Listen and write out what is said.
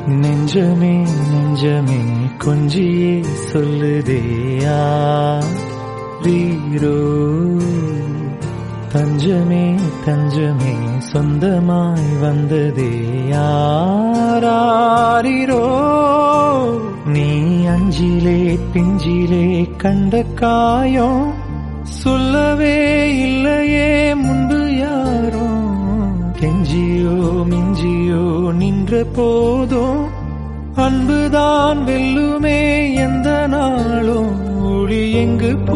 நெஞ்சமே நெஞ்சமே கொஞ்சியே சொல்லுதேயா ரீரோ தஞ்சமே தஞ்சமே சொந்தமாய் வந்ததே யாரோ நீ அஞ்சிலே பிஞ்சிலே கண்ட காயம் சொல்லவே இல்லையே முன்பு யாரோ கெஞ்சியோ மிஞ்சியோ நின்ற போதும் அன்புதான் வெல்லுமே எந்த நாளும் ஒளி எங்கு